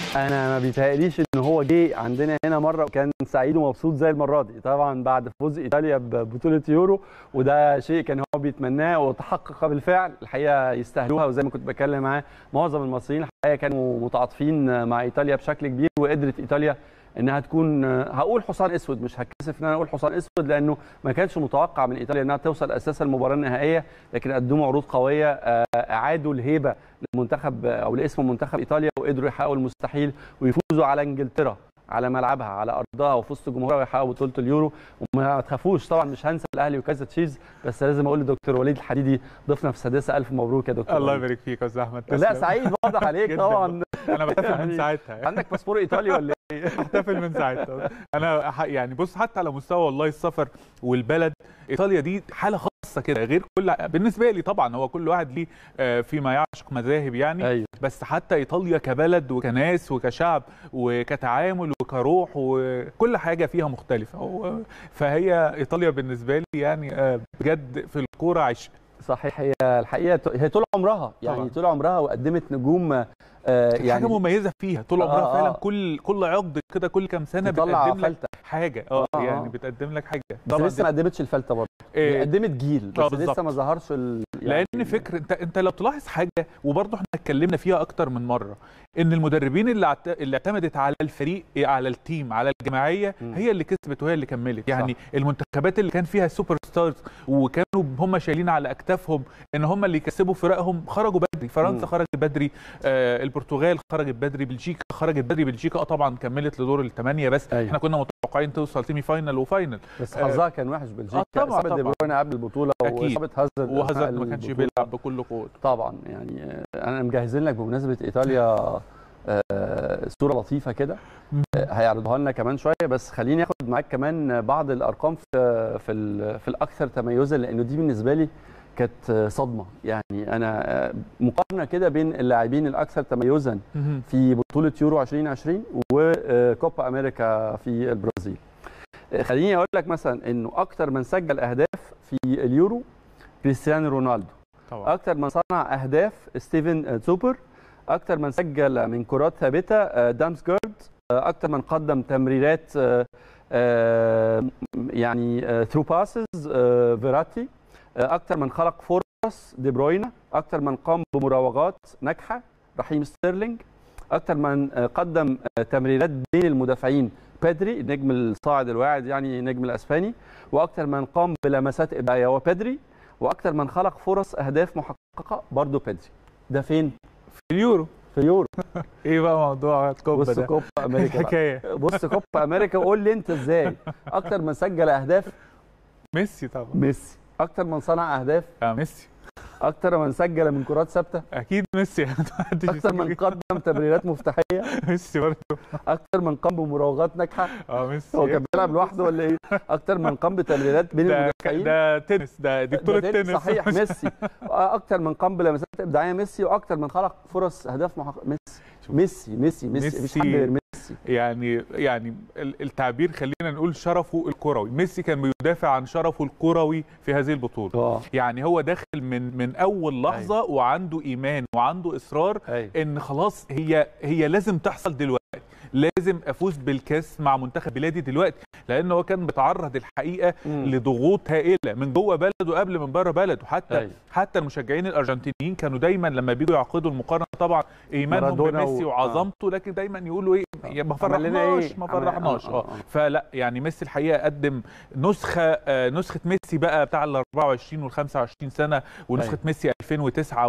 انا ما بيتهيأليش ان هو جه عندنا هنا مره وكان سعيد ومبسوط زي المره دي طبعا بعد فوز ايطاليا ببطوله يورو وده شيء كان هو بيتمناه وتحقق بالفعل الحقيقه يستاهلوها وزي ما كنت بتكلم معاه معظم المصريين الحقيقه كانوا متعاطفين مع ايطاليا بشكل كبير وقدرت ايطاليا انها تكون هقول حصان اسود مش هتكسف ان انا اقول حصان اسود لانه ما كانش متوقع من ايطاليا انها توصل اساسا المباراه النهائيه لكن قدموا عروض قويه اعادوا الهيبه للمنتخب او لاسم منتخب ايطاليا وقدروا يحققوا المستحيل ويفوزوا على انجلترا على ملعبها على ارضها وفي وسط جمهورها ويحققوا بطوله اليورو وما تخافوش طبعا مش هنسى الاهلي وكذا تشيز بس لازم اقول لدكتور وليد الحديدي ضيفنا في السادسه الف مبروك يا دكتور الله وليد. يبارك فيك يا استاذ احمد لا سعيد واضح عليك جداً. طبعا انا بحتفل يعني من ساعتها عندك باسبور ايطالي ولا ايه؟ بحتفل من ساعتها انا ح- يعني بص حتى على مستوى والله السفر والبلد ايطاليا دي حاله خاصه كده غير كل بالنسبه لي طبعا هو كل واحد ليه آه، فيما يعشق مذاهب يعني ايوه بس حتى ايطاليا كبلد وكناس وكشعب وكتعامل وكروح وكل حاجه فيها مختلفه و- فهي ايطاليا بالنسبه لي يعني آه، بجد في الكوره عشق صحيح هي الحقيقه هي طول عمرها يعني طبعاً. طول عمرها وقدمت نجوم آه، يعني يعني حاجه مميزه فيها طول عمرها آه، آه. فعلا كل كل عقد كده كل كام سنه تطلع بتقدم لك فلته حاجه اه آه، آه. يعني بتقدم لك حاجه بس لسه ما قدمتش الفلته برضه هي إيه قدمت جيل آه، بس بالظبط. لسه ما ظهرش ال... لان فكر انت انت لو تلاحظ حاجه وبرضه احنا اتكلمنا فيها اكتر من مره ان المدربين اللي اعت... اللي اعتمدت على الفريق على التيم على الجماعيه مم. هي اللي كسبت وهي اللي كملت يعني المنتخبات اللي كان فيها سوبر ستارز وكانوا هم شايلين على اكتافهم ان هم اللي يكسبوا فرقهم خرجوا بدري فرنسا مم. خرجت بدري آه البرتغال خرجت بدري بلجيكا خرجت بدري بلجيكا اه طبعا كملت لدور الثمانيه بس أيوة. احنا كنا متوقعين توصل سيمي فاينل وفاينل بس آه، حظها كان وحش بلجيكا آه، طبعاً، اصابه دي طبعاً. بروين قبل البطوله أكيد. واصابه هازارد وهازارد أثناء ما كانش البطولة. بيلعب بكل قوته طبعا يعني آه، انا مجهزين لك بمناسبه ايطاليا آه، صوره لطيفه كده آه، هيعرضوها لنا كمان شويه بس خليني اخد معاك كمان بعض الارقام في في ال- في الاكثر تميزا لانه دي بالنسبه لي كانت آه، صدمه يعني انا آه، مقارنه كده بين اللاعبين الاكثر تميزا مهم. في بطوله يورو 2020 وكوبا امريكا في البرازيل آه، خليني اقول لك مثلا انه اكثر من سجل اهداف في اليورو كريستيانو رونالدو طبعا اكتر من صنع اهداف ستيفن زوبر اكتر من سجل من كرات ثابته آه، دامسجارد آه، اكتر من قدم تمريرات آه، آه، يعني ثرو باسز فيراتي آه، اكتر من خلق فرص دي بروينا اكتر من قام بمراوغات ناجحه رحيم ستيرلينج اكتر من آه، قدم آه، تمريرات بين المدافعين بيدري النجم الصاعد الواعد يعني النجم الاسباني واكتر من قام بلمسات ابداعيه هو بيدري واكتر من خلق فرص اهداف محققه برضه بيدري ده فين في اليورو في يورو ايه بقى موضوع كوبا بص ده كوبا امريكا بقى. الحكايه بص كوبا امريكا وقول لي انت ازاي اكتر من سجل اهداف ميسي طبعا ميسي اكتر من صنع اهداف اه ميسي اكتر من سجل من كرات ثابته اكيد ميسي محدش اكتر من يسجل. قدم تمريرات مفتاحيه ميسي برضه اكتر من قام بمراوغات ناجحه اه ميسي هو كان بيلعب لوحده ولا ايه اكتر من قام بتمريرات بين ده المدافعين ده تنس ده دي بطوله ده تنس صحيح ميسي اكتر من قام بلمسات ابداعيه ميسي واكتر من خلق فرص اهداف محققه ميسي شوف. ميسي ميسي ميسي مفيش ميسي. حد غير ميسي يعني يعني ال- التعبير خلينا نقول شرفه الكروي ميسي كان بيدافع عن شرفه الكروي في هذه البطوله اه يعني هو داخل من من اول لحظه وعنده ايمان وعنده اصرار ايوه ان خلاص هي هي لازم تحصل دلوقتي لازم افوز بالكاس مع منتخب بلادي دلوقتي لان هو كان بيتعرض الحقيقه مم. لضغوط هائله من جوه بلده قبل من بره بلده حتى أيوة. حتى المشجعين الارجنتينيين كانوا دايما لما بيجوا يعقدوا المقارنه طبعا ايمانهم مارادونا بميسي و- وعظمته لكن دايما يقولوا ايه يا ما عمل لنا فرحناش إيه؟ ما عمل- فرحناش آه، اه آه، آه. فلا يعني ميسي الحقيقه قدم نسخه آه، نسخه ميسي بقى بتاع ال 24 وال 25 سنه ونسخه أيوة. ميسي 2009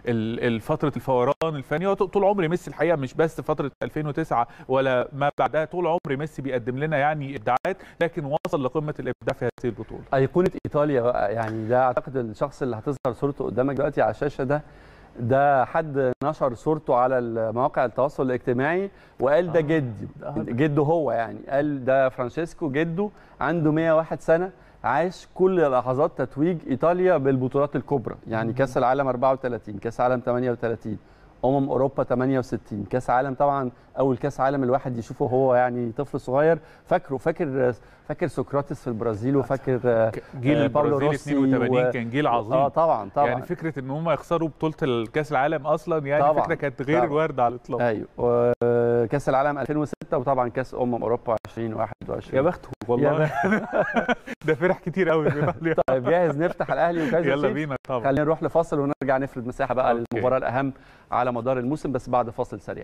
وفتره الفوران الفني هو طول عمري ميسي الحقيقه مش بس فتره 2009 ولا ما بعدها طول عمري ميسي بيقدم لنا يعني ابداعات لكن وصل لقمه الابداع في هذه البطوله ايقونه ايطاليا بقى يعني ده اعتقد الشخص اللي هتظهر صورته قدامك دلوقتي على الشاشه ده ده حد نشر صورته على مواقع التواصل الاجتماعي وقال ده آه. جدي ده- جده هو يعني قال ده فرانشيسكو جده عنده 101 سنه عاش كل لحظات تتويج ايطاليا بالبطولات الكبرى يعني كاس العالم 34 كاس العالم 38 امم اوروبا 68 كاس عالم طبعا اول كاس عالم الواحد يشوفه هو يعني طفل صغير فاكره فاكر فاكر سقراطس في البرازيل وفاكر جيل آه، باولو البرازيل روسي 82 و- كان جيل عظيم اه طبعا طبعا يعني فكره ان هم يخسروا بطوله الكاس العالم اصلا يعني طبعاً، فكره كانت غير طبعاً. وارده على الاطلاق ايوه كاس العالم 2006 وطبعا كاس امم اوروبا 2021 يا بخته والله ده فرح كتير قوي في ايطاليا طيب جاهز نفتح الاهلي وكايزر يلا تشيفز؟ بينا طبعا خلينا نروح لفاصل ونرجع نفرد مساحه بقى أوكي. للمباراه الاهم على مدار الموسم بس بعد فاصل سريع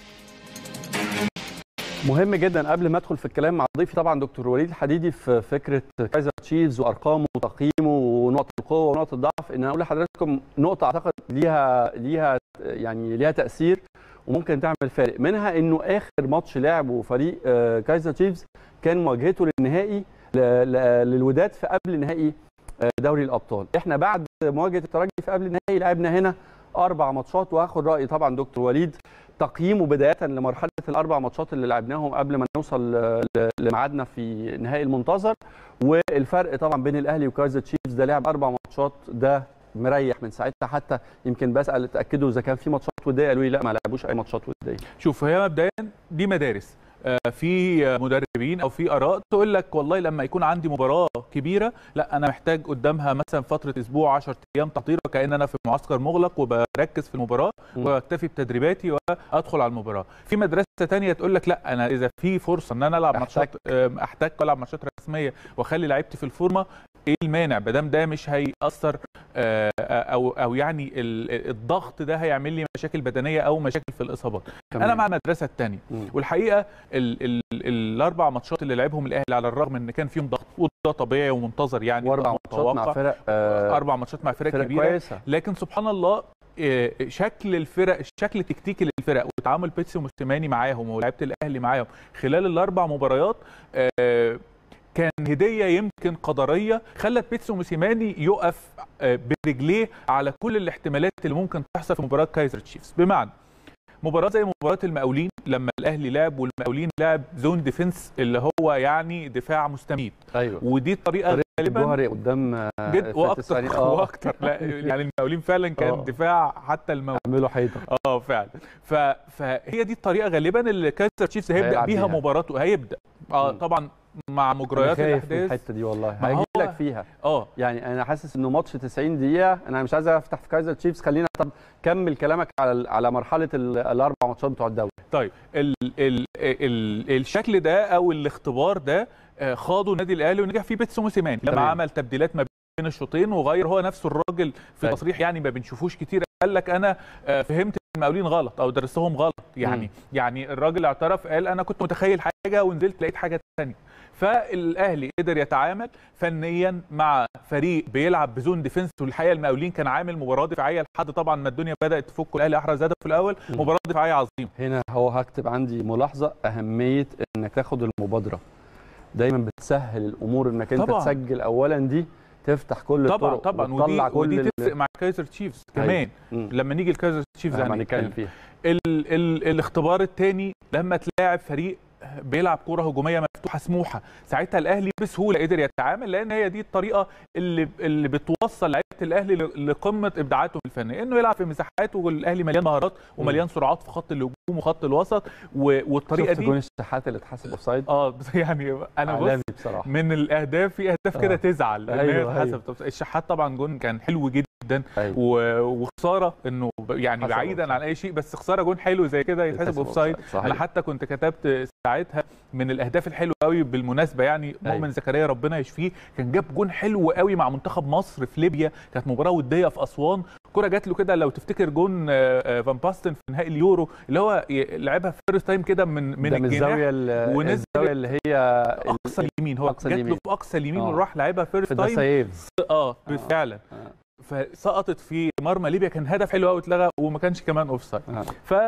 مهم جدا قبل ما ادخل في الكلام مع ضيفي طبعا دكتور وليد الحديدي في فكره كايزر تشيفز وارقامه وتقييمه ونقط القوه ونقط الضعف ان انا اقول لحضراتكم نقطه اعتقد ليها ليها يعني ليها تاثير وممكن تعمل فارق منها انه اخر ماتش لعبه فريق آه، كايزر تشيفز كان مواجهته للنهائي ل- ل- للوداد في قبل نهائي آه، دوري الابطال احنا بعد مواجهه الترجي في قبل النهائي لعبنا هنا اربع ماتشات وهاخد راي طبعا دكتور وليد تقييمه بدايه لمرحله الاربع ماتشات اللي لعبناهم قبل ما نوصل ل- ل- لميعادنا في نهائي المنتظر والفرق طبعا بين الاهلي وكايزر تشيفز ده لعب اربع ماتشات ده مريح من ساعتها حتى يمكن بسال اتاكدوا اذا كان في ماتشات وديه قالوا لي لا ما لعبوش اي ماتشات وديه شوف هي مبدئيا دي مدارس آه، في مدربين او في اراء تقول لك والله لما يكون عندي مباراه كبيره لا انا محتاج قدامها مثلا فتره اسبوع 10 ايام تحضير وكان انا في معسكر مغلق وبركز في المباراه م. واكتفي بتدريباتي وادخل على المباراه في مدرسه تانية تقول لك لا انا اذا في فرصه ان انا العب ماتشات آه، احتاج العب ماتشات رسميه واخلي لعيبتي في الفورمه ايه المانع ما دام ده مش هيأثر آه، او او يعني ال- الضغط ده هيعمل لي مشاكل بدنيه او مشاكل في الاصابات انا مع المدرسه الثانيه مم. والحقيقه ال ال الاربع ماتشات اللي لعبهم الاهلي على الرغم ان كان فيهم ضغط وده طبيعي ومنتظر يعني واربع ماتشات مع متوقع. فرق آه، اربع ماتشات مع فرق فرق كبيره كويسه لكن سبحان الله آه، شكل الفرق الشكل التكتيكي للفرق وتعامل بيتسي وموسيماني معاهم ولاعيبه الاهلي معاهم خلال الاربع مباريات آه، كان هديه يمكن قدريه خلت بيتسي وموسيماني يقف آه، برجليه على كل الاحتمالات اللي ممكن تحصل في مباراه كايزر تشيفز بمعنى مباراه زي مباراه المقاولين لما الاهلي لعب والمقاولين لعب زون ديفنس اللي هو يعني دفاع مستميت ايوه ودي الطريقه طريقه غالبا الجوهري قدام آه، جد فاتس واكتر علي- اه واكتر لا يعني المقاولين فعلا كان آه. دفاع حتى المقاولين عملوا حيطه اه فعلا ف... فهي دي الطريقه غالبا اللي كايزر تشيفز هيبدا هيلعب بيها بيها. مباراته هيبدا اه مم. طبعا مع انا مجريات خايف من الاحداث الحته دي والله ما هاجي هو- لك فيها اه يعني انا حاسس انه ماتش 90 دقيقه انا مش عايز افتح في كايزر تشيفز خلينا طب كمل كلامك على على مرحله ال- الاربع ماتشات بتوع الدوري طيب ال ال ال الشكل ده او الاختبار ده آه، خاضه النادي الاهلي ونجح فيه بيتسو موسيماني لما تمام. عمل تبديلات ما بين الشوطين وغير هو نفسه الراجل في أيوة. تصريح يعني ما بنشوفوش كتير قال لك انا آه، فهمت المقاولين غلط او درستهم غلط يعني مم. يعني الراجل اعترف قال انا كنت متخيل حاجه ونزلت لقيت حاجه ثانيه فالاهلي قدر يتعامل فنيا مع فريق بيلعب بزون ديفنس والحقيقه المقاولين كان عامل مباراه دفاعيه لحد طبعا ما الدنيا بدات تفك والاهلي احرز هدف في الاول مم. مباراه دفاعيه عظيمه هنا هو هكتب عندي ملاحظه اهميه انك تاخد المبادره دايما بتسهل الامور انك انت طبعاً. تسجل اولا دي تفتح كل طبعا الطرق طبعا ودي, وتطلع كل ودي ال- تفرق مع كايزر تشيفز أيوة. كمان مم. لما نيجي لكايزر تشيفز لما يعني نتكلم فيها ال ال الاختبار الثاني لما تلاعب فريق بيلعب كره هجوميه مفتوحه سموحه ساعتها الاهلي بسهوله قدر يتعامل لان هي دي الطريقه اللي اللي بتوصل لعيبه الاهلي ل- لقمه ابداعاتهم الفنيه انه يلعب في مساحات والاهلي مليان مهارات ومليان سرعات في خط الهجوم وخط الوسط و- والطريقه شفت دي جون الشحات اللي اتحسب اوفسايد اه بس يعني انا بص عالمي بصراحه من الاهداف في اهداف كده آه. تزعل ان هي أيوة، اتحسب طب الشحات طبعا جون كان حلو جدا أيوة. و- وخساره انه ب- يعني حسب بعيدا أوفسايد. عن اي شيء بس خساره جون حلو زي كده يتحسب يتحسب اوفسايد أوفسايد، صحيح. انا حتى كنت كتبت ساعتها من الاهداف الحلوه قوي بالمناسبه يعني مؤمن أيوة. زكريا ربنا يشفيه كان جاب جون حلو قوي مع منتخب مصر في ليبيا كانت مباراه وديه في اسوان كرة جات له كده لو تفتكر جون آه، آه، فان باستن في نهائي اليورو اللي هو ي- لعبها فيرست تايم كده من من ده من الجناح الزاويه ال- ونزل الزاويه اللي هي اقصى اليمين هو أقصى جات له اليمين. في اقصى اليمين آه. وراح لعبها في فيرست تايم الدسايفز اه فعلا آه. فسقطت في مرمى ليبيا كان هدف حلو قوي اتلغى وما كانش كمان اوف سايد آه.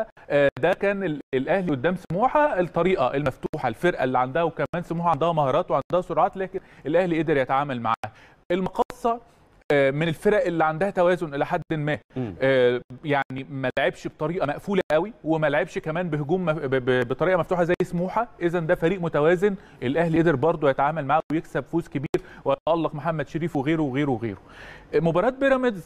فده كان ال- الاهلي قدام سموحه الطريقه المفتوحه الفرقه اللي عندها وكمان سموحه عندها مهارات وعندها سرعات لكن الاهلي قدر يتعامل معاها المقصه آه، من الفرق اللي عندها توازن الى حد ما مم. آه، يعني ما لعبش بطريقه مقفوله قوي وما لعبش كمان بهجوم مف- ب- ب- بطريقه مفتوحه زي سموحه اذا ده فريق متوازن الاهلي قدر برضه يتعامل معاه ويكسب فوز كبير ويتالق محمد شريف وغيره وغيره وغيره آه، مباراه بيراميدز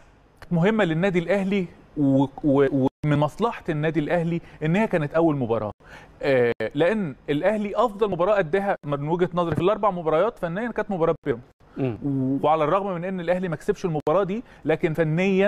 مهمه للنادي الاهلي و- و- ومن مصلحه النادي الاهلي ان هي كانت اول مباراه آه، لان الاهلي افضل مباراه اداها من وجهه نظري في الاربع مباريات فنيا كانت مباراه بيراميدز مم. وعلى الرغم من ان الاهلي ما كسبش المباراه دي لكن فنيا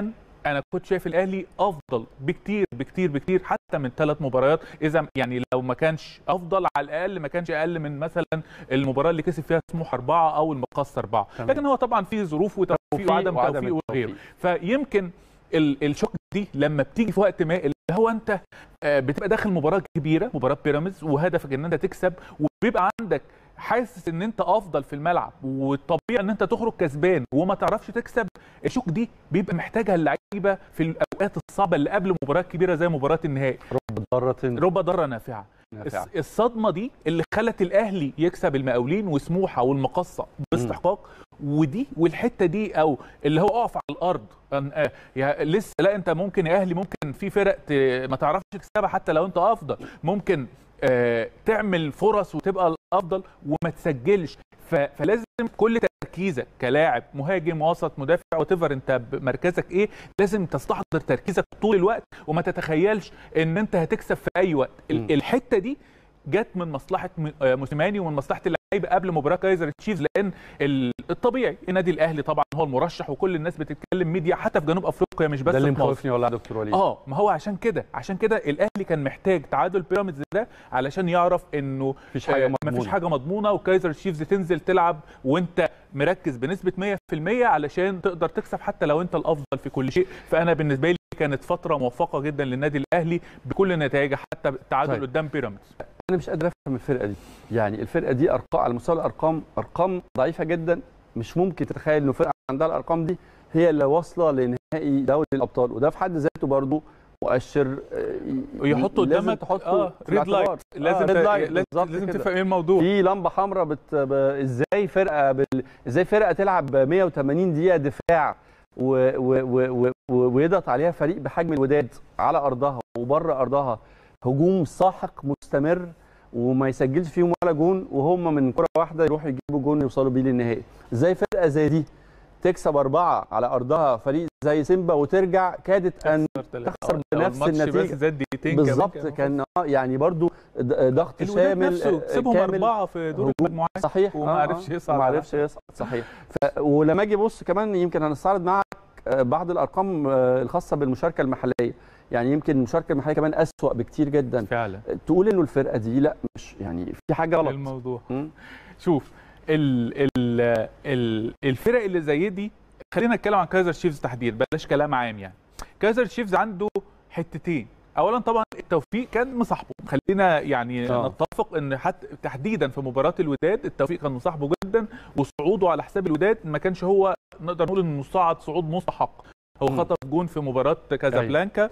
انا كنت شايف الاهلي افضل بكتير بكتير بكتير حتى من ثلاث مباريات اذا يعني لو ما كانش افضل على الاقل ما كانش اقل من مثلا المباراه اللي كسب فيها سموحه اربعه او المقص اربعه تمام. لكن هو طبعا في ظروف وتوفيق توفيق وعدم وعدم توفيق وغيره التوفيق. فيمكن ال- الشوك دي لما بتيجي في وقت ما اللي هو انت آه، بتبقى داخل مباراه كبيره مباراه بيراميدز وهدفك ان انت تكسب وبيبقى عندك حاسس ان انت افضل في الملعب والطبيعي ان انت تخرج كسبان وما تعرفش تكسب الشوك دي بيبقى محتاجها اللعيبه في الاوقات الصعبه اللي قبل مباراه كبيره زي مباراه النهائي رب ضاره ربع ضاره نافعه نافعة. الص- الصدمه دي اللي خلت الاهلي يكسب المقاولين وسموحه والمقصه باستحقاق ودي والحته دي او اللي هو اقف على الارض أن- آه، يا لسه لا انت ممكن يا اهلي ممكن في فرق ت- ما تعرفش تكسبها حتى لو انت افضل ممكن آه، تعمل فرص وتبقى الافضل وما تسجلش ف- فلازم كل تركيزك كلاعب مهاجم وسط مدافع وتفر انت مركزك ايه لازم تستحضر تركيزك طول الوقت وما تتخيلش ان انت هتكسب في اي وقت ال- مم. الحته دي جت من مصلحه م- آه، موسيماني ومن مصلحه اللعيبه قبل مباراه كايزر تشيفز لان ال- الطبيعي النادي الاهلي طبعا هو المرشح وكل الناس بتتكلم ميديا حتى في جنوب افريقيا مش بس ده اللي في مصر مخوفني والله يا دكتور وليد اه ما هو عشان كده عشان كده الاهلي كان محتاج تعادل بيراميدز ده علشان يعرف انه مفيش حاجة آه، مفيش مضمونة. حاجه مضمونه وكايزر تشيفز تنزل تلعب وانت مركز بنسبه 100% علشان تقدر تكسب حتى لو انت الافضل في كل شيء فانا بالنسبه لي كانت فتره موفقه جدا للنادي الاهلي بكل نتائجها حتى التعادل طيب. قدام بيراميدز انا مش قادر افهم الفرقه دي يعني الفرقه دي ارقام على مستوى الارقام ارقام ضعيفه جدا مش ممكن تتخيل انه فرقه عندها الارقام دي هي اللي واصله لنهائي دوري الابطال وده في حد ذاته برضه مؤشر آه، يحطوا لازم قدامك تحطه اه في ريد الاعتبار. لايت لازم آه ت- red light، لازم, بالظبط لازم كده. تفهم ايه الموضوع في لمبه حمراء بت... ب... ازاي فرقه بال... ازاي فرقه تلعب 180 دقيقه دفاع و... و... و... و... ويضغط عليها فريق بحجم الوداد على ارضها وبره ارضها هجوم ساحق مستمر وما يسجلش فيهم ولا جون وهم من كره واحده يروحوا يجيبوا جون يوصلوا بيه للنهائي ازاي فرقه زي دي تكسب أربعة على أرضها فريق زي سيمبا وترجع كادت أن تخسر بنفس النتيجة. بس زاد دقيقتين كمان بالظبط كان آه يعني برضو د- ضغط الوداد شامل نفسه آه، كسبهم كامل. اربعه في دور هجوم. المجموعات صحيح وما آه، عرفش آه، يصعد وما على عرفش يصعد صحيح ف... ولما اجي ابص كمان يمكن هنستعرض معاك آه، بعض الارقام آه، الخاصه بالمشاركه المحليه يعني يمكن المشاركه المحليه كمان اسوا بكتير جدا فعلا تقول انه الفرقه دي لا مش يعني في حاجه غلط الموضوع مم. شوف ال ال ال الفرق اللي زي دي خلينا نتكلم عن كايزر شيفز تحديدا بلاش كلام عام يعني كايزر شيفز عنده حتتين اولا طبعا التوفيق كان مصاحبه خلينا يعني آه. نتفق ان حتى تحديدا في مباراه الوداد التوفيق كان مصاحبه جدا وصعوده على حساب الوداد ما كانش هو نقدر نقول انه صعد صعود مستحق هو مم. خطف جون في مباراه كازابلانكا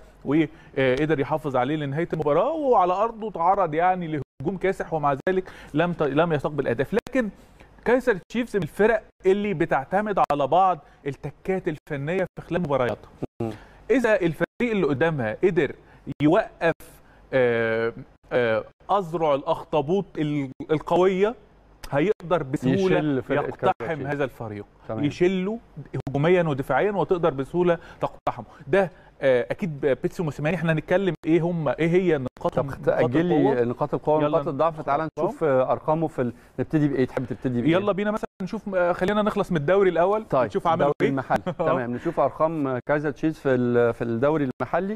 وقدر يحافظ عليه لنهايه المباراه وعلى ارضه تعرض يعني لهجوم كاسح ومع ذلك لم ت... لم يستقبل اهداف لكن كايسر تشيفز من الفرق اللي بتعتمد على بعض التكات الفنيه في خلال مبارياتها مم. اذا الفريق اللي قدامها قدر يوقف آه، آه، اذرع الاخطبوط ال- القويه هيقدر بسهوله يشل فرقة كايزر يقتحم تشيفز. هذا الفريق تمام. يشله هجوميا ودفاعيا وتقدر بسهوله تقتحمه ده آه، اكيد بيتسو موسيماني احنا هنتكلم ايه هم ايه هي نقاط طب نقاط تاجل القوة. لي نقاط القوه يلا ونقاط الضعف تعالى نقاط نشوف آه، ارقامه في ال... نبتدي بايه تحب تبتدي بايه يلا بينا مثلا نشوف آه، خلينا نخلص من الدوري الاول طيب نشوف عملوا الدوري ايه المحلي آه. تمام نشوف ارقام كايزر تشيفز في ال- في الدوري المحلي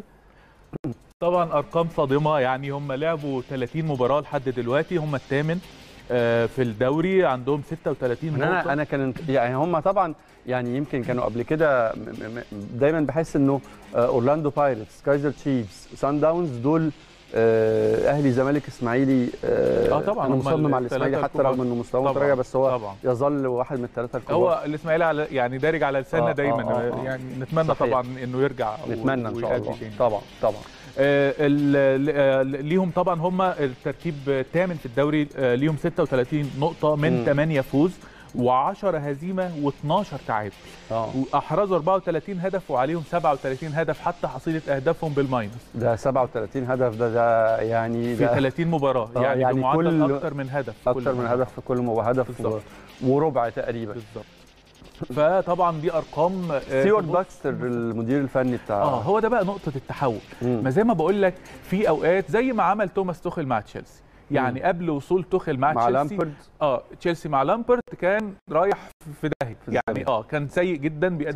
طبعا ارقام صادمه يعني هم لعبوا 30 مباراه لحد دلوقتي هم الثامن آه، في الدوري عندهم 36 نقطه انا انا كان يعني هم طبعا يعني يمكن كانوا قبل كده م- م- دايما بحس انه آه، اورلاندو بايرتس كايزر تشيفز سان داونز دول آه، اهلي زمالك اسماعيلي آه، طبعاً، انا هم مصمم على الاسماعيلي الثلاثة حتى رغم انه مستواه طبعاً، متراجع بس هو طبعا يظل واحد من الثلاثه الكبار هو الاسماعيلي على يعني دارج على لساننا آه، دايما آه، آه، آه. يعني نتمنى صحيح. طبعا انه يرجع و- نتمنى ان شاء ويأدي الله تاني. طبعا طبعا آه، ال- آه، ليهم طبعا هم الترتيب الثامن في الدوري آه، ليهم 36 نقطه من مم. 8 فوز و10 هزيمه و12 تعادل اه واحرزوا 34 هدف وعليهم 37 هدف حتى حصيله اهدافهم بالماينس ده 37 هدف ده ده يعني في ده 30 مباراه آه، يعني, يعني بمعدل كل- اكتر من هدف في كل اكتر من مباراة. هدف في كل مباراه هدف و- بالظبط. وربع تقريبا بالظبط فطبعا دي ارقام آه، ستيوارت تبص- باكستر المدير الفني بتاع اه هو ده بقى نقطه التحول مم. ما زي ما بقول لك في اوقات زي ما عمل توماس توخيل مع تشيلسي يعني قبل وصول توخيل مع, مع تشيلسي لامبرد اه تشيلسي مع لامبرت كان رايح في داهيه في يعني الداهية. اه كان سيء جدا بيقدم صح. مستويات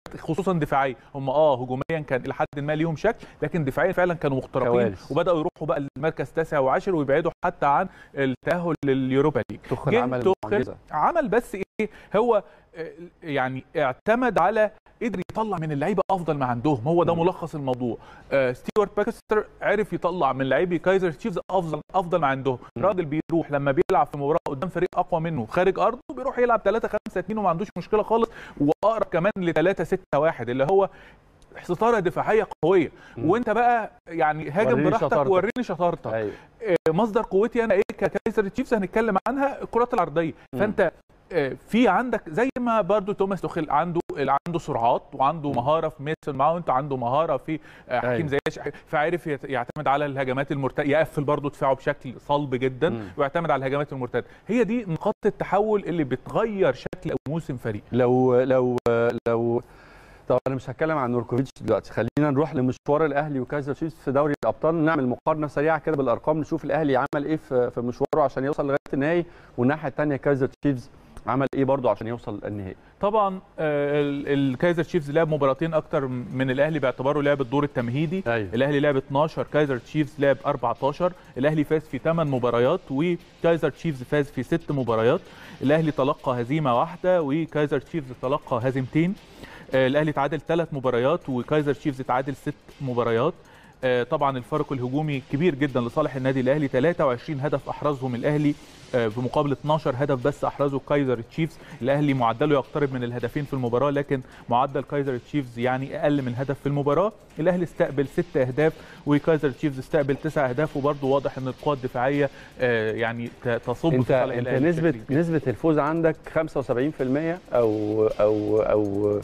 خصوصا دفاعيا هم اه هجوميا كان الى حد ما ليهم شكل لكن دفاعيا فعلا كانوا مخترقين كوارث. وبداوا يروحوا بقى المركز تاسع وعاشر ويبعدوا حتى عن التاهل لليوروبا ليج تخل جه عمل توخيل معجزة. عمل بس ايه هو آه، يعني اعتمد على قدر يطلع من اللعيبه افضل ما عندهم هو ده مم. ملخص الموضوع آه، ستيوارت باكستر عرف يطلع من لاعبي كايزر تشيفز افضل افضل ما عندهم مم. راجل بيروح لما بيلعب في مباراه قدام فريق اقوى منه خارج ارضه بيروح يلعب 3 5 2 وما عندوش مشكله خالص واقرب كمان ل 3 6 1 اللي هو ستاره دفاعيه قويه مم. وانت بقى يعني هاجم وريني براحتك شطارتك. ووريني شطارتك ايوه آه، مصدر قوتي انا ايه ككايزر تشيفز هنتكلم عنها الكرات العرضيه مم. فانت آه، في عندك زي ما برضو توماس توخيل عنده عنده سرعات وعنده مم. مهاره في ميسون ماونت عنده مهاره في آه، حكيم أيوة. زياش فعرف يت- يعتمد على الهجمات المرتده يقفل برضو دفاعه بشكل صلب جدا مم. ويعتمد على الهجمات المرتده هي دي نقاط التحول اللي بتغير شكل او موسم فريق لو لو لو طب انا مش هتكلم عن نوركوفيتش دلوقتي خلينا نروح لمشوار الاهلي وكايزر تشيفز في دوري الابطال نعمل مقارنه سريعه كده بالارقام نشوف الاهلي عمل ايه في في مشواره عشان يوصل لغايه النهائي والناحيه الثانيه كايزر تشيفز عمل ايه برضه عشان يوصل النهائي طبعا آه، ال- الكايزر تشيفز لعب مباراتين اكتر من الاهلي باعتباره لعب الدور التمهيدي ايوه الاهلي لعب 12 كايزر تشيفز لعب 14 الاهلي فاز في 8 مباريات وكايزر تشيفز فاز في 6 مباريات الاهلي تلقى هزيمه واحده وكايزر تشيفز تلقى هزيمتين آه، الاهلي تعادل 3 مباريات وكايزر تشيفز تعادل 6 مباريات آه، طبعا الفرق الهجومي كبير جدا لصالح النادي الاهلي 23 هدف احرزهم الاهلي آه، في مقابل 12 هدف بس احرزه كايزر تشيفز الاهلي معدله يقترب من الهدفين في المباراه لكن معدل كايزر تشيفز يعني اقل من هدف في المباراه الاهلي استقبل ست اهداف وكايزر تشيفز استقبل تسع اهداف وبرضه واضح ان القوى الدفاعيه آه، يعني ت- تصب في انت صالح انت الأهلي نسبه بشكل كبير. نسبه الفوز عندك 75% او او او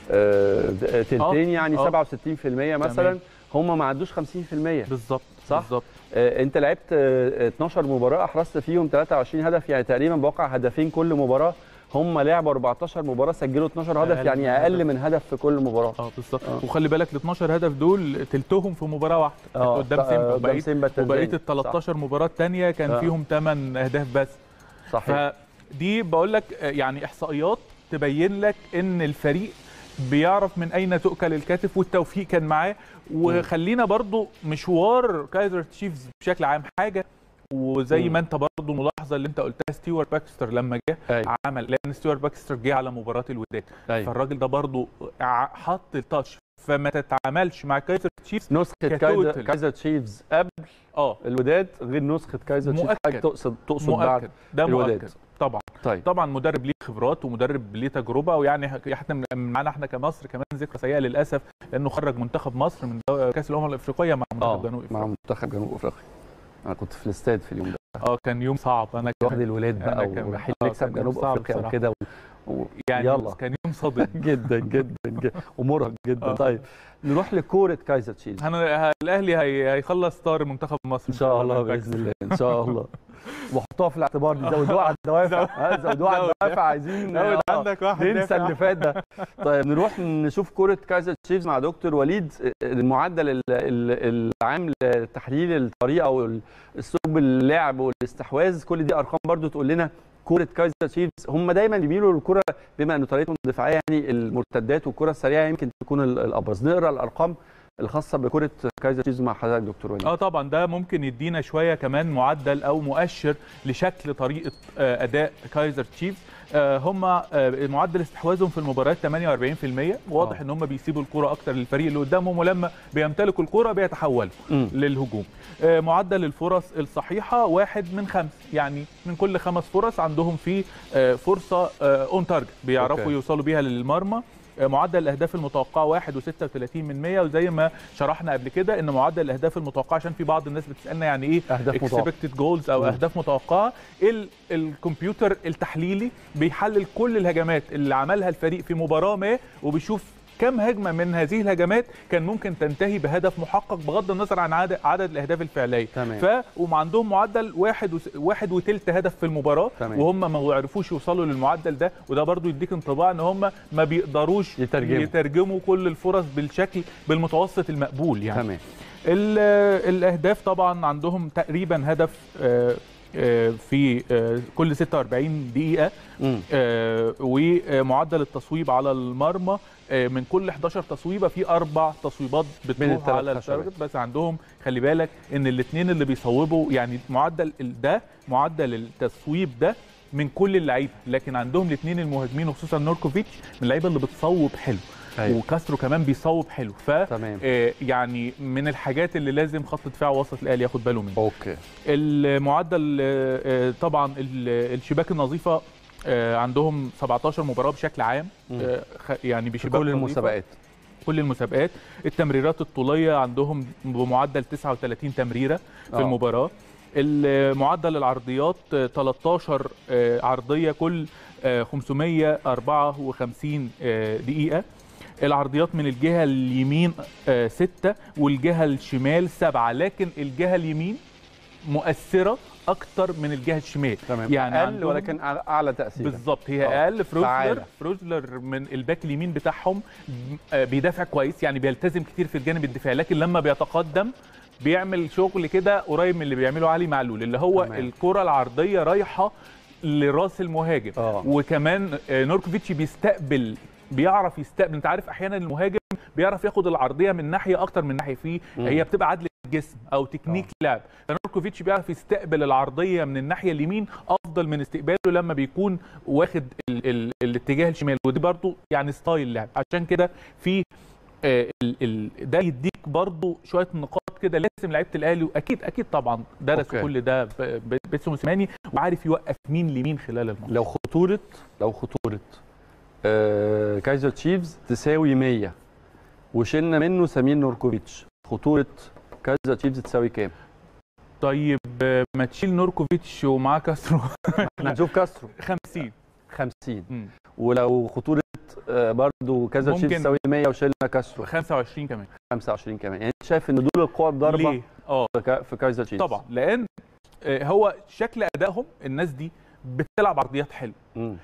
آه، تلتين يعني آه. 67% مثلا هم ما عدوش 50% بالظبط صح؟ بالظبط آه، انت لعبت آه، 12 مباراه احرزت فيهم 23 هدف يعني تقريبا بواقع هدفين كل مباراه هم لعبوا 14 مباراه سجلوا 12 هدف أقل يعني من اقل هدف. من هدف في كل مباراه اه بالظبط آه. وخلي بالك ال 12 هدف دول تلتهم في مباراه واحده كانت قدام آه، سيمبا قدام وبقيه سيمبا وبقيه التنزاني. ال 13 مباراه الثانيه كان آه. فيهم 8 اهداف بس صح صحيح فدي بقول لك آه، يعني احصائيات تبين لك ان الفريق بيعرف من اين تؤكل الكتف والتوفيق كان معاه وخلينا برضو مشوار كايزر تشيفز بشكل عام حاجه وزي مم. ما انت برضو ملاحظه اللي انت قلتها ستيوارت باكستر لما جه أيوة. عمل لان ستيوارت باكستر جه على مباراه الوداد أيوة. فالراجل ده برضو ع- حط التاتش فما تتعاملش مع كايزر تشيفز نسخه كايزر, كتوتال. كايزر تشيفز قبل اه الوداد غير نسخه كايزر تشيفز مؤكد. حضرتك تقصد تقصد بعد مؤكد ده الوداد. مؤكد طبعا طيب طبعا مدرب ليه خبرات ومدرب ليه تجربه ويعني احنا من- معانا احنا كمصر كمان ذكرى سيئه للاسف لانه خرج منتخب مصر من دو- كاس الامم الافريقيه مع منتخب جنوب مع افريقيا منتخب جنوب افريقيا انا كنت في الاستاد في اليوم ده اه كان يوم صعب انا واخد كمان الولاد أنا بقى كمان. ورايحين آه، نكسب كان يوم جنوب صعب افريقيا بصراحة. وكده و... و... يعني يلا كان يوم صادم جدا جدا جدا ومرهق جدا آه. طيب نروح لكوره كايزر تشيفز هن- الاهلي هي- هيخلص طار منتخب مصر ان شاء الله باذن الله ان شاء الله وحطوها في الاعتبار دي زودوها على الدوافع ها، زودوها على زود. الدوافع عايزين زود آه، عندك واحد ننسى دافع. اللي فات ده طيب نروح نشوف كوره كايزر تشيفز مع دكتور وليد المعدل ال- ال- العام لتحليل الطريقه والاسلوب اللعب والاستحواذ كل دي ارقام برضو تقول لنا كوره كايزر تشيفز هم دايما بيميلوا للكره بما ان طريقتهم دفاعيه يعني المرتدات والكره السريعه يمكن تكون ال- الابرز نقرا الارقام الخاصه بكره كايزر تشيفز مع حضرتك دكتور وليد اه طبعا ده ممكن يدينا شويه كمان معدل او مؤشر لشكل طريقه آه، اداء كايزر تشيفز آه، هم آه، معدل استحواذهم في المباريات 48% واضح آه. ان هم بيسيبوا الكره اكتر للفريق اللي قدامهم ولما بيمتلكوا الكره بيتحولوا مم. للهجوم آه، معدل الفرص الصحيحه واحد من خمس يعني من كل خمس فرص عندهم في آه، فرصه اون تارجت بيعرفوا أوكي. يوصلوا بيها للمرمى آه، معدل الاهداف المتوقعه 1.36 من 100 وزي ما شرحنا قبل كده ان معدل الاهداف المتوقعه عشان في بعض الناس بتسالنا يعني ايه اهداف متوقعه اكسبكتد جولز او مم. اهداف متوقعه ال- الكمبيوتر التحليلي بيحلل كل الهجمات اللي عملها الفريق في مباراه ما وبيشوف كم هجمه من هذه الهجمات كان ممكن تنتهي بهدف محقق بغض النظر عن عدد, عدد الاهداف الفعليه تمام. ف وعندهم معدل واحد وس... واحد وتلت هدف في المباراه تمام. وهم ما عرفوش يوصلوا للمعدل ده وده برضو يديك انطباع ان هم ما بيقدروش يترجموا. يترجموا كل الفرص بالشكل بالمتوسط المقبول يعني تمام ال- الاهداف طبعا عندهم تقريبا هدف آه، آه، في آه، كل 46 دقيقه مم. آه، ومعدل التصويب على المرمى آه، من كل 11 تصويبه في اربع تصويبات بتروح التلات على خشبات. التارجت بس عندهم خلي بالك ان الاثنين اللي بيصوبوا يعني معدل ال- ده معدل التصويب ده من كل اللعيبه لكن عندهم الاثنين المهاجمين وخصوصا نوركوفيتش من اللعيبه اللي بتصوب حلو أيوة. وكاسترو كمان بيصوب حلو ف تمام. آه، يعني من الحاجات اللي لازم خط دفاع وسط الاهلي ياخد باله منها اوكي المعدل آه، آه، طبعا ال- الشباك النظيفه آه، عندهم 17 مباراه بشكل عام مم. آه، خ- يعني في بشباك كل نظيفة. المسابقات كل المسابقات التمريرات الطوليه عندهم بمعدل 39 تمريره في آه. المباراه معدل العرضيات آه، 13 آه، عرضيه كل آه، 554 آه، دقيقه العرضيات من الجهه اليمين 6 والجهه الشمال 7 لكن الجهه اليمين مؤثره اكتر من الجهه الشمال تمام يعني اقل عندهم- ولكن أع- اعلى تاثيرا بالظبط هي آه. اقل فروزلر فعالة. فروزلر من الباك اليمين بتاعهم آه، بيدافع كويس يعني بيلتزم كتير في الجانب الدفاعي لكن لما بيتقدم بيعمل شغل كده قريب من اللي بيعمله علي معلول اللي هو تمام. الكره العرضيه رايحه لراس المهاجم آه. وكمان آه، نوركوفيتش بيستقبل بيعرف يستقبل انت عارف احيانا المهاجم بيعرف ياخد العرضيه من ناحيه اكتر من ناحيه فيه مم. هي بتبقى عدل الجسم او تكنيك لعب فنوركوفيتش بيعرف يستقبل العرضيه من الناحيه اليمين افضل من استقباله لما بيكون واخد ال ال الاتجاه الشمال ودي برضو يعني ستايل لعب عشان كده في آه، ال ال ده يديك برضو شويه نقاط كده لازم لعيبه الاهلي واكيد اكيد طبعا درسوا أوكي. كل ده ب- ب- بيتسو موسيماني وعارف يوقف مين لمين خلال الماتش لو خطوره لو خطوره آه كايزر تشيفز تساوي 100 وشلنا منه سمير نوركوفيتش خطوره كايزر تشيفز تساوي كام؟ طيب آه، ما تشيل نوركوفيتش ومعاه كاسترو احنا هنشوف كاسترو 50 50 مم. ولو خطوره آه برضو كايزر تشيفز ممكن. تساوي 100 وشلنا كاسترو 25 كمان 25 كمان يعني انت شايف ان دول القوى الضاربه ليه؟ اه في كا- في كايزر تشيفز طبعا لان آه، هو شكل ادائهم الناس دي بتلعب عرضيات حلوه مم.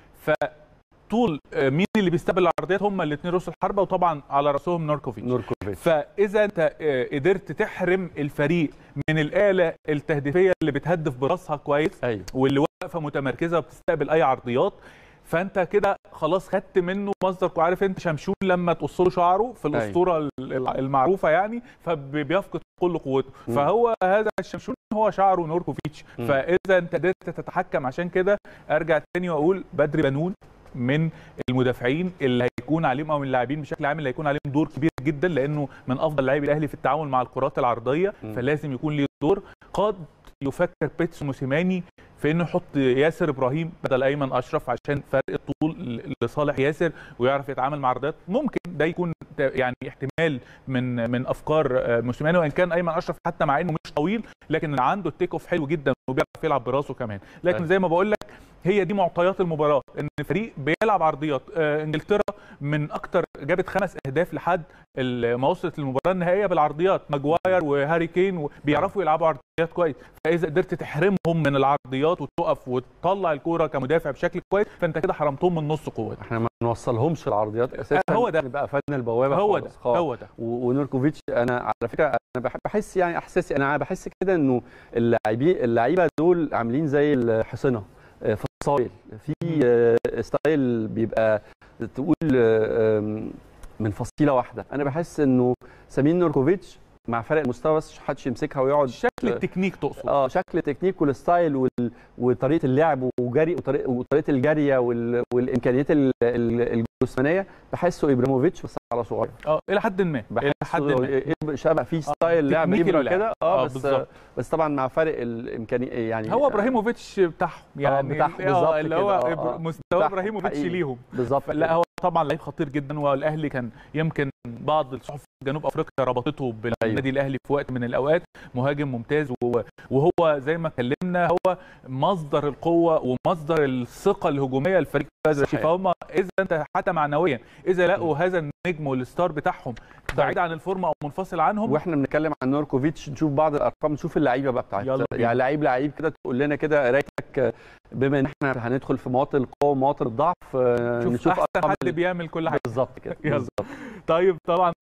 فطول آه، مين اللي بيستقبل العرضيات هم الاثنين رؤوس الحربه وطبعا على راسهم نوركوفيتش نوركوفيتش فاذا انت آه، قدرت تحرم الفريق من الاله التهديفيه اللي بتهدف براسها كويس ايوه واللي واقفه متمركزه وبتستقبل اي عرضيات فانت كده خلاص خدت منه مصدر عارف انت شمشون لما تقص له شعره في أيوة. الاسطوره ال- المعروفه يعني فبيفقد كل قوته مم. فهو هذا الشمشون هو شعره نوركوفيتش مم. فاذا انت قدرت تتحكم عشان كده ارجع تاني واقول بدري بنون من المدافعين اللي هيكون عليهم او من اللاعبين بشكل عام اللي هيكون عليهم دور كبير جدا لانه من افضل لاعبي الاهلي في التعامل مع الكرات العرضيه مم. فلازم يكون ليه دور قد يفكر بيتسو موسيماني في انه يحط ياسر ابراهيم بدل ايمن اشرف عشان فرق الطول لصالح ياسر ويعرف يتعامل مع عرضيات ممكن ده يكون ت- يعني احتمال من من افكار آه، موسيماني وان كان ايمن اشرف حتى مع انه مش طويل لكن عنده التيك اوف حلو جدا وبيعرف يلعب براسه كمان لكن أيوة. زي ما بقول لك هي دي معطيات المباراه ان فريق بيلعب عرضيات آه، انجلترا من اكتر جابت خمس اهداف لحد ال- ما وصلت للمباراه النهائيه بالعرضيات ماجواير وهاري كين بيعرفوا يلعبوا عرضيات كويس فاذا قدرت تحرمهم من العرضيات وتقف وتطلع الكوره كمدافع بشكل كويس فانت كده حرمتهم من نص قوتك احنا ما نوصلهمش العرضيات اساسا هو ده. نبقى فن البوابه هو ده خالص خالص. هو ده و- ونوركوفيتش انا على فكره انا بحب بحس يعني احساسي انا بحس كده انه اللاعبين اللعيبه دول عاملين زي الحصنه آه، فصايل في آه، ستايل بيبقى تقول آه، آم، من فصيله واحده انا بحس انه سمين نوركوفيتش مع فرق المستوى بس محدش يمسكها ويقعد شكل التكنيك تقصد اه شكل التكنيك والستايل وال... وطريقه اللعب وجري وطريقه, وطريقه الجاريه وال... والامكانيات ال- ال- الجسمانيه بحسه ابراهيموفيتش بس على صغير اه الى حد ما الى حد ما بحسه شبه في ستايل لعب تكنيك ابره اللعب. كده آه، اه بس بالظبط. بس طبعا مع فرق الامكانيه يعني هو ابراهيموفيتش بتاعهم يعني بتاعهم آه، بالظبط اللي هو كده، آه، إبر- آه. مستوى بتاعهم ابراهيموفيتش حقيقي. ليهم بالظبط لا كده. هو طبعا لعيب خطير جدا والاهلي كان يمكن بعض الصحف في جنوب افريقيا ربطته بالنادي الاهلي في وقت من الاوقات مهاجم ممتاز وهو- وهو زي ما اتكلمنا هو مصدر القوه ومصدر الثقه الهجوميه للفريق فاز صحيح. فهم اذا انت حتى معنويا اذا لقوا هذا النجم والستار بتاعهم بعيد عن الفورمه او منفصل عنهم واحنا بنتكلم عن نوركوفيتش نشوف بعض الارقام نشوف اللعيبه بقى يلا بتاعت بينا. يعني لعيب لعيب كده تقول لنا كده قرايتك بما ان احنا هندخل في مواطن القوه ومواطن الضعف آه، شوف نشوف احسن أرقام حد ال- بيعمل كل حاجه بالظبط كده يلا. بالظبط طيب طبعا آه،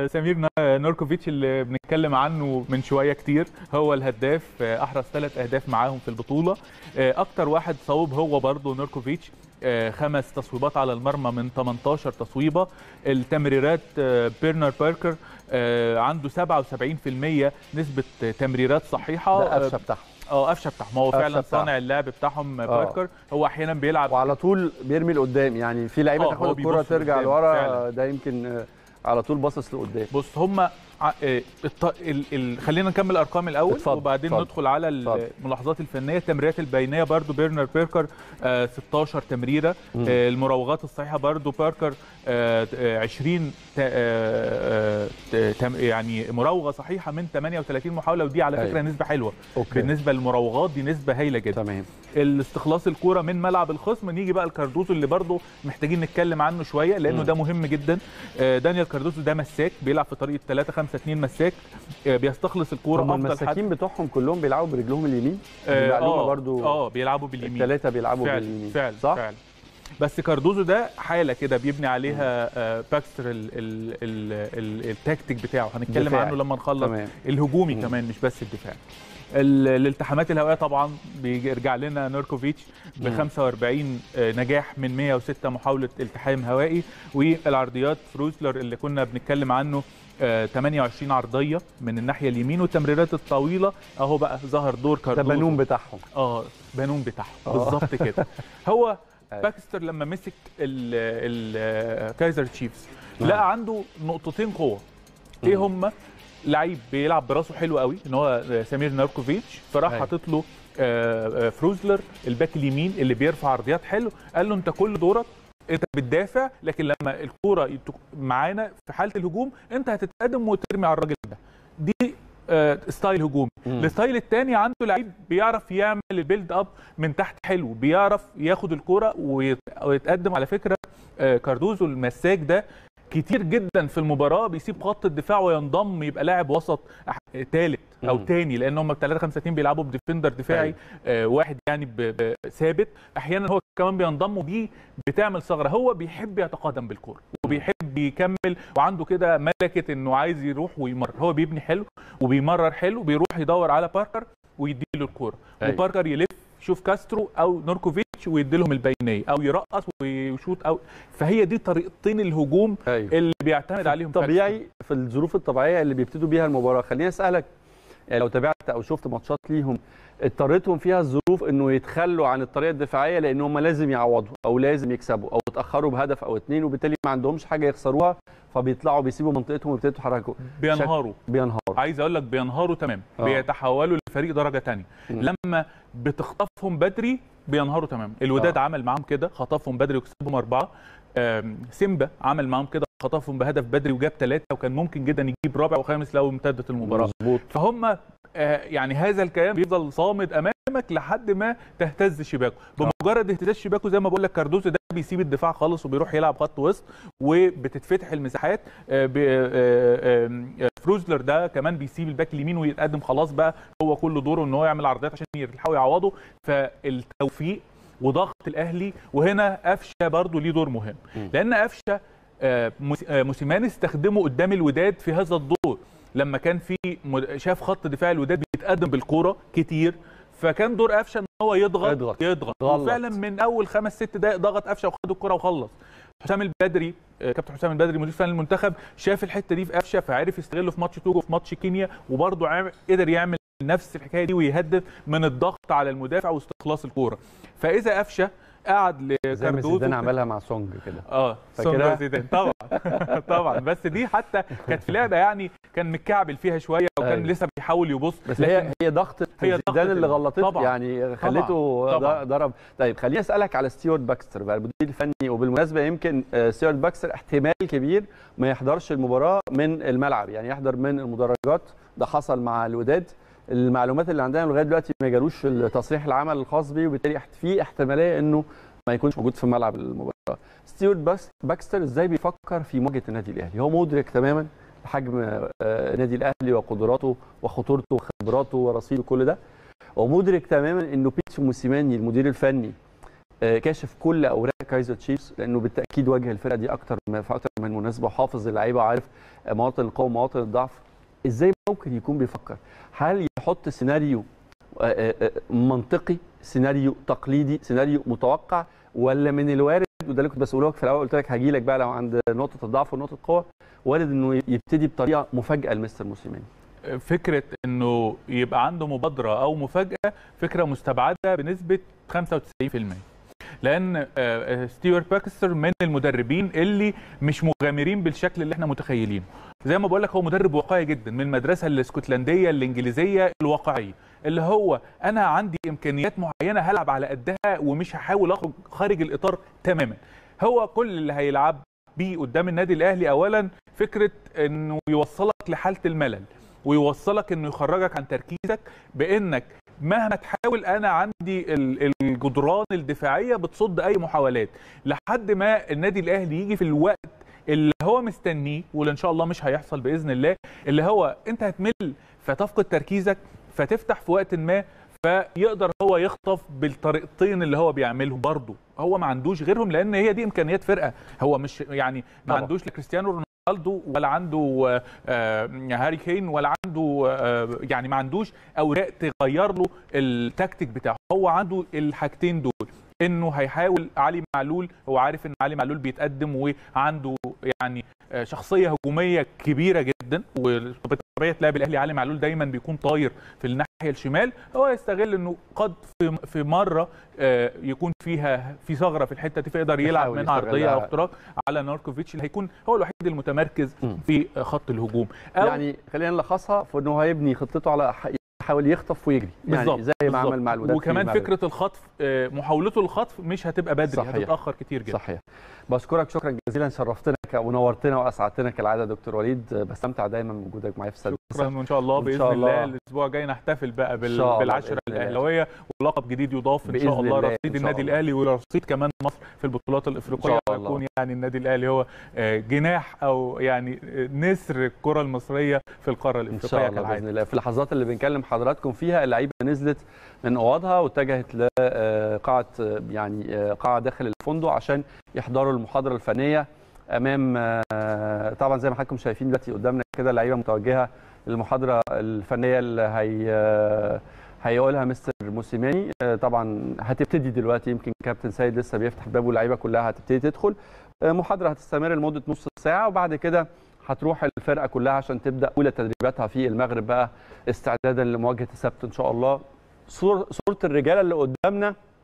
سمير نا- نوركوفيتش اللي بنتكلم عنه من شويه كتير هو الهداف آه، احرز ثلاث اهداف معاهم في البطوله آه، اكتر واحد صوب هو برضه نوركوفيتش آه، خمس تصويبات على المرمى من 18 تصويبه التمريرات آه، بيرنر باركر آه، عنده 77% نسبه تمريرات صحيحه ده قفشه بتاعهم اه قفشه بتاعهم هو قفشة فعلا بتاعهم. صانع اللعب بتاعهم آه. باركر هو احيانا بيلعب وعلى طول بيرمي لقدام يعني في لعيبه آه، تاخد هو الكره بيبص ترجع لقدام لورا فعلا. ده يمكن آه، على طول باصص لقدام بص هم الط... ال... ال... خلينا نكمل الارقام الاول اتفضل، وبعدين اتفضل. ندخل على اتفضل. الملاحظات الفنيه التمريرات البينيه برضو بيرنر بيركر آه 16 تمريره مم. آه المراوغات الصحيحه برضو بيركر آه آه، 20 ت... آه آه تم... يعني مراوغه صحيحه من 38 محاوله ودي على أيوة. فكره نسبه حلوه اوكي بالنسبه للمراوغات دي نسبه هايله جدا تمام الاستخلاص الكوره من ملعب الخصم نيجي بقى الكاردوزو اللي برضه محتاجين نتكلم عنه شويه لانه مم. ده مهم جدا آه، دانيال كاردوزو ده مساك بيلعب في طريقه 3 5 2 مساك آه، بيستخلص الكوره هم افضل حد المساكين بتوعهم كلهم بيلعبوا برجلهم اليمين دي اه معلومه اه برضو اه بيلعبوا باليمين الثلاثه بيلعبوا فعلا باليمين فعلا صح فعلا بس كاردوزو ده حاله كده بيبني عليها آه، باكستر ال ال ال ال التكتيك بتاعه هنتكلم دفاعي. عنه لما نخلص تمام الهجومي مم. كمان مش بس الدفاع ال- الالتحامات الهوائيه طبعا بيرجع لنا نوركوفيتش ب مم. 45 آه، نجاح من 106 محاوله التحام هوائي والعرضيات فروزلر اللي كنا بنتكلم عنه آه، 28 عرضيه من الناحيه اليمين والتمريرات الطويله اهو بقى ظهر دور ده كاردوزو بنون بتاعهم اه بنون بتاعهم آه. بالظبط كده هو أيوة. باكستر لما مسك الكايزر تشيفز نعم. لقى عنده نقطتين قوه ايه مم. هما لعيب بيلعب براسه حلو قوي ان هو سمير ناركوفيتش فراح أيوة. حاطط له آه، آه، فروزلر الباك اليمين اللي بيرفع عرضيات حلو قال له انت كل دورك انت بتدافع لكن لما الكوره يت- معانا في حاله الهجوم انت هتتقدم وترمي على الراجل ده دي آه، ستايل هجومي مم. الستايل الثاني عنده لعيب بيعرف يعمل البيلد اب من تحت حلو بيعرف ياخد الكوره ويت- ويتقدم على فكره آه، كاردوزو المساك ده كتير جدا في المباراه بيسيب خط الدفاع وينضم يبقى لاعب وسط ثالث او مم. تاني لان هم 3 5 2 بيلعبوا بديفندر دفاعي أيوة. آه واحد يعني ب- ب- ثابت احيانا هو كمان بينضم ودي بتعمل ثغره هو بيحب يتقدم بالكوره وبيحب يكمل وعنده كده ملكه انه عايز يروح ويمرر هو بيبني حلو وبيمرر حلو بيروح يدور على باركر ويديله الكوره أيوة. وباركر يلف يشوف كاسترو او نوركوفيتش ويدي لهم البينيه او يرقص ويشوط او فهي دي طريقتين الهجوم ايوه اللي بيعتمد عليهم طبيعي في الظروف الطبيعيه اللي بيبتدوا بيها المباراه خليني اسالك يعني لو تابعت او شفت ماتشات ليهم اضطرتهم فيها الظروف انه يتخلوا عن الطريقه الدفاعيه لان هم لازم يعوضوا او لازم يكسبوا او اتاخروا بهدف او اتنين وبالتالي ما عندهمش حاجه يخسروها فبيطلعوا بيسيبوا منطقتهم ويبتدوا يتحركوا بينهاروا بينهاروا عايز اقول لك بينهاروا تمام آه. بيتحولوا لفريق درجه تانية مم. لما بتخطفهم بدري بينهاروا تمام الوداد آه. عمل معاهم كده خطفهم بدري وكسبهم اربعه آم، سيمبا عمل معاهم كده خطفهم بهدف بدري وجاب ثلاثه وكان ممكن جدا يجيب رابع وخامس لو امتدت المباراه مظبوط فهم آه، يعني هذا الكيان بيفضل صامد امامك لحد ما تهتز شباكه بمجرد اهتزاز شباكه زي ما بقول لك كاردوسو ده بيسيب الدفاع خالص وبيروح يلعب خط وسط وبتتفتح المساحات آه، ب- آه، آم، آه، فروزلر ده كمان بيسيب الباك اليمين ويتقدم خلاص بقى هو كل دوره ان هو يعمل عرضيات عشان يلحقوا يعوضوا فالتوفيق وضغط الاهلي وهنا قفشه برضو ليه دور مهم م. لان قفشه آه، موس- آه، موسيماني استخدمه قدام الوداد في هذا الدور لما كان في مد- شاف خط دفاع الوداد بيتقدم بالكوره كتير فكان دور قفشه ان هو يضغط يضغط. يضغط غلط. وفعلا من اول خمس ست دقائق ضغط قفشه وخد الكوره وخلص حسام البدري آه، كابتن حسام البدري مدير فني المنتخب شاف الحته دي في قفشه فعرف يستغله في ماتش توجو في ماتش كينيا وبرضه عام- قدر يعمل نفس الحكايه دي ويهدف من الضغط على المدافع واستخلاص الكوره فاذا قفشه قعد زي ما لكاردوزو زيدان عملها مع سونج كده اه فاكرها؟ سونجا زيدان طبعا طبعا بس دي حتى كانت في لعبه يعني كان متكعبل فيها شويه وكان أيوة. لسه بيحاول يبص بس لكن هي هي ضغطه هي ضغطة زيدان اللي ال- غلطته طبعاً. يعني خليته طبعاً. ض- ضرب طيب خليني اسالك على ستيوارت باكستر بقى المدير الفني وبالمناسبه يمكن آه، ستيوارت باكستر احتمال كبير ما يحضرش المباراه من الملعب يعني يحضر من المدرجات ده حصل مع الوداد المعلومات اللي عندنا لغايه دلوقتي ما جالوش التصريح العمل الخاص بيه وبالتالي احت- في احتماليه انه ما يكونش موجود في ملعب المباراه ستيوارت باكس- باكستر ازاي بيفكر في مواجهه النادي الاهلي هو مدرك تماما حجم آه، النادي الاهلي وقدراته وخطورته وخبراته ورصيده كل ده ومدرك تماما انه بيتسو موسيماني المدير الفني آه، كاشف كل اوراق كايزر تشيفز لانه بالتاكيد واجه الفرقه دي اكتر من في اكتر من مناسبه وحافظ اللعيبه وعارف آه، مواطن القوه ومواطن الضعف ازاي ممكن يكون بيفكر هل يحط سيناريو آه، آه، آه، منطقي سيناريو تقليدي سيناريو متوقع ولا من الوارد وده اللي كنت بسأله لك في الاول قلت لك هاجي لك بقى لو عند نقطه الضعف ونقطه القوه وارد انه يبتدي بطريقه مفاجاه لمستر موسيماني فكره انه يبقى عنده مبادره او مفاجاه فكره مستبعده بنسبه 95% لان آه، ستيوارت باكستر من المدربين اللي مش مغامرين بالشكل اللي احنا متخيلينه زي ما بقول لك هو مدرب واقعي جدا من المدرسه الاسكتلنديه الانجليزيه الواقعيه اللي هو انا عندي امكانيات معينه هلعب على قدها ومش هحاول اخرج خارج الاطار تماما هو كل اللي هيلعب بيه قدام النادي الاهلي اولا فكره انه يوصلك لحاله الملل ويوصلك انه يخرجك عن تركيزك بانك مهما تحاول انا عندي ال- الجدران الدفاعيه بتصد اي محاولات لحد ما النادي الاهلي يجي في الوقت اللي هو مستنيه واللي ان شاء الله مش هيحصل باذن الله اللي هو انت هتمل فتفقد تركيزك فتفتح في وقت ما فيقدر هو يخطف بالطريقتين اللي هو بيعملهم برضه هو ما عندوش غيرهم لان هي دي امكانيات فرقه هو مش يعني ما طبعا. عندوش لا كريستيانو رونالدو ولا عنده آه، آه، هاري كين ولا عنده آه، يعني ما عندوش اوراق تغير له التكتيك بتاعه هو عنده الحاجتين دول انه هيحاول علي معلول هو عارف ان علي معلول بيتقدم وعنده يعني آه، شخصيه هجوميه كبيره جدا وبطبيعه لعب الاهلي علي معلول دايما بيكون طاير في الناحيه الشمال هو يستغل انه قد في في مره آه، يكون فيها في ثغره في الحته دي فيقدر يلعب يحاول منها عرضيه يستغلها. او اختراق على ناركوفيتش اللي هيكون هو الوحيد المتمركز مم. في خط الهجوم أو يعني خلينا نلخصها في انه هيبني خطته على ح- يحاول يخطف ويجري يعني بالظبط زي ما بالظبط. عمل مع الوداد في وكمان المغرب. فكره الخطف آه، محاولته للخطف مش هتبقى بدري صحيح. هتتاخر كتير جدا صحيح بشكرك شكرا جزيلا شرفتنا ك- ونورتنا واسعدتنا كالعاده دكتور وليد بستمتع دايما بوجودك معايا في السادسه شكرا وان شاء الله إن باذن شاء الله الله. الاسبوع الجاي نحتفل بقى إن بال... شاء الله بالعشره بإذن الله. الاهلاويه ولقب جديد يضاف ان بإذن شاء الله الله. رصيد إن شاء النادي الله. الاهلي ورصيد كمان مصر في البطولات الافريقيه إن شاء الله. ويكون يعني النادي الاهلي هو آه، جناح او يعني آه، نسر الكره المصريه في القاره ان الافريقيه شاء الله كالعاده باذن الله في اللحظات اللي بنكلم حضراتكم فيها اللعيبه نزلت من اوضها واتجهت لقاعه يعني آه، قاعه داخل الفندق عشان يحضروا المحاضره الفنيه امام آه، طبعا زي ما حضراتكم شايفين دلوقتي قدامنا كده اللعيبه متوجهه للمحاضره الفنيه اللي هي آه، هيقولها مستر موسيماني آه، طبعا هتبتدي دلوقتي يمكن كابتن سيد لسه بيفتح باب واللعيبه كلها هتبتدي تدخل آه، محاضره هتستمر لمده نص ساعه وبعد كده هتروح الفرقه كلها عشان تبدا اولى تدريباتها في المغرب بقى استعدادا لمواجهه السبت ان شاء الله صور صوره الرجاله اللي قدامنا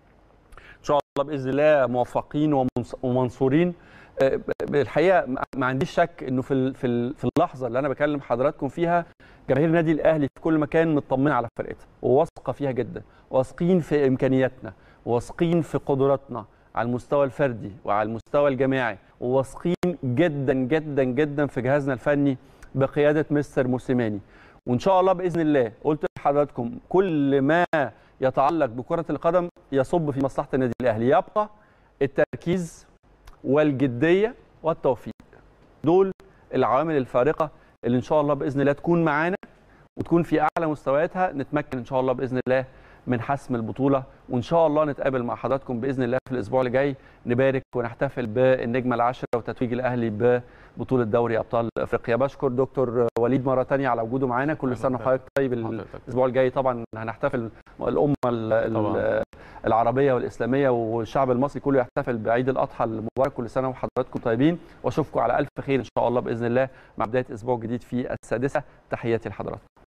ان شاء الله باذن الله موفقين ومنص- ومنصورين آه، ب- الحقيقه ما- ما عنديش شك انه في ال- في ال- في اللحظه اللي انا بكلم حضراتكم فيها جماهير النادي الاهلي في كل مكان مطمنه على فرقتها وواثقه فيها جدا واثقين في امكانياتنا واثقين في قدراتنا على المستوى الفردي وعلى المستوى الجماعي وواثقين جدا جدا جدا في جهازنا الفني بقياده مستر موسيماني وان شاء الله باذن الله قلت لحضراتكم كل ما يتعلق بكره القدم يصب في مصلحه النادي الاهلي يبقى التركيز والجديه والتوفيق دول العوامل الفارقه اللي ان شاء الله باذن الله تكون معانا وتكون في اعلى مستوياتها نتمكن ان شاء الله باذن الله من حسم البطوله وان شاء الله نتقابل مع حضراتكم باذن الله في الاسبوع اللي جاي نبارك ونحتفل بالنجمه العاشره وتتويج الاهلي ببطوله دوري ابطال افريقيا بشكر دكتور وليد مره ثانيه على وجوده معانا كل سنه وحضرتك طيب الاسبوع الجاي طبعا هنحتفل الامه ال- ال- طبعاً. العربيه والاسلاميه والشعب المصري كله يحتفل بعيد الاضحى المبارك كل سنه وحضراتكم طيبين واشوفكم على الف خير ان شاء الله باذن الله مع بدايه اسبوع جديد في السادسه تحياتي لحضراتكم